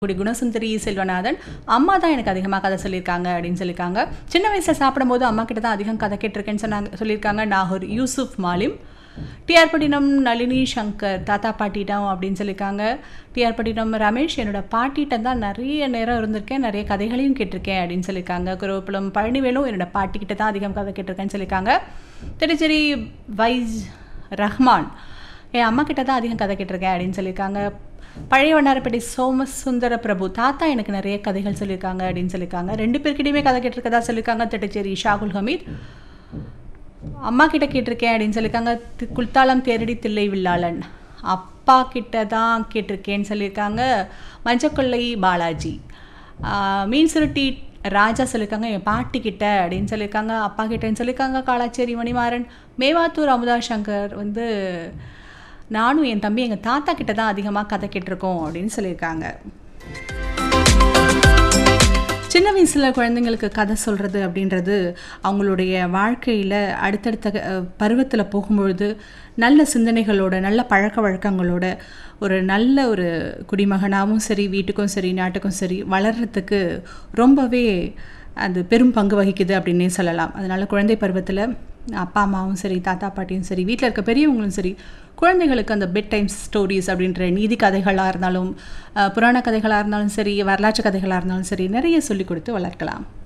கூடி குணசுந்தரி செல்வநாதன் அம்மா தான் எனக்கு அதிகமாக கதை சொல்லியிருக்காங்க அப்படின்னு சொல்லியிருக்காங்க சின்ன வயசில் சாப்பிடும்போது அம்மா கிட்ட தான் அதிகம் கதை கேட்டிருக்கேன்னு சொன்னாங்க சொல்லியிருக்காங்க நாகூர் யூசுப் மாலிம் டிஆர் பட்டினம் நளினி சங்கர் தாத்தா பாட்டிட்டம் அப்படின்னு சொல்லியிருக்காங்க டிஆர் பட்டினம் ரமேஷ் என்னோட பாட்டிகிட்ட தான் நிறைய நேரம் இருந்திருக்கேன் நிறைய கதைகளையும் கேட்டிருக்கேன் அப்படின்னு சொல்லியிருக்காங்க குருவப்புலம் பழனிவேலும் என்னோட பாட்டிக்கிட்ட தான் அதிகம் கதை கேட்டிருக்கேன்னு சொல்லியிருக்காங்க திருச்சேரி வைஸ் ரஹ்மான் என் அம்மா கிட்ட தான் அதிகம் கதை கேட்டிருக்கேன் அப்படின்னு சொல்லியிருக்காங்க பழைய வண்ணாரப்பேட்டை சோமசுந்தர பிரபு தாத்தா எனக்கு நிறைய கதைகள் சொல்லியிருக்காங்க அப்படின்னு சொல்லியிருக்காங்க ரெண்டு பேர்கிட்டயுமே கதை கேட்டிருக்கதா சொல்லியிருக்காங்க திட்டச்சேரி ஷாகுல் ஹமீத் அம்மா கிட்ட கேட்டிருக்கேன் அப்படின்னு சொல்லியிருக்காங்க தி- குல்தாலம் தேரடி தில்லை வில்லாளன் அப்பா கிட்ட தான் கேட்டிருக்கேன்னு சொல்லியிருக்காங்க மஞ்சக்கொள்ளை பாலாஜி ஆஹ் மீன் சுருட்டி ராஜா சொல்லியிருக்காங்க என் பாட்டி கிட்ட அப்படின்னு சொல்லியிருக்காங்க அப்பா கிட்டன்னு சொல்லியிருக்காங்க காளாச்சேரி மணிமாறன் மேவாத்தூர் அமுதா சங்கர் வந்து நானும் என் தம்பி எங்கள் தாத்தா கிட்ட தான் அதிகமாக கதை கேட்டிருக்கோம் அப்படின்னு சொல்லியிருக்காங்க சின்ன வயசில் குழந்தைங்களுக்கு கதை சொல்கிறது அப்படின்றது அவங்களுடைய வாழ்க்கையில் அடுத்தடுத்த பருவத்தில் போகும்பொழுது நல்ல சிந்தனைகளோட நல்ல பழக்க வழக்கங்களோட ஒரு நல்ல ஒரு குடிமகனாகவும் சரி வீட்டுக்கும் சரி நாட்டுக்கும் சரி வளர்கிறதுக்கு ரொம்பவே அது பெரும் பங்கு வகிக்குது அப்படின்னே சொல்லலாம் அதனால் குழந்தை பருவத்தில் அப்பா அம்மாவும் சரி தாத்தா பாட்டியும் சரி வீட்டில் இருக்க பெரியவங்களும் சரி குழந்தைகளுக்கு அந்த பெட் டைம் ஸ்டோரிஸ் அப்படின்ற நீதி கதைகளாக இருந்தாலும் அஹ், புராண கதைகளாக இருந்தாலும் சரி வரலாற்று கதைகளாக இருந்தாலும் சரி நிறைய சொல்லிக் கொடுத்து வளர்க்கலாம்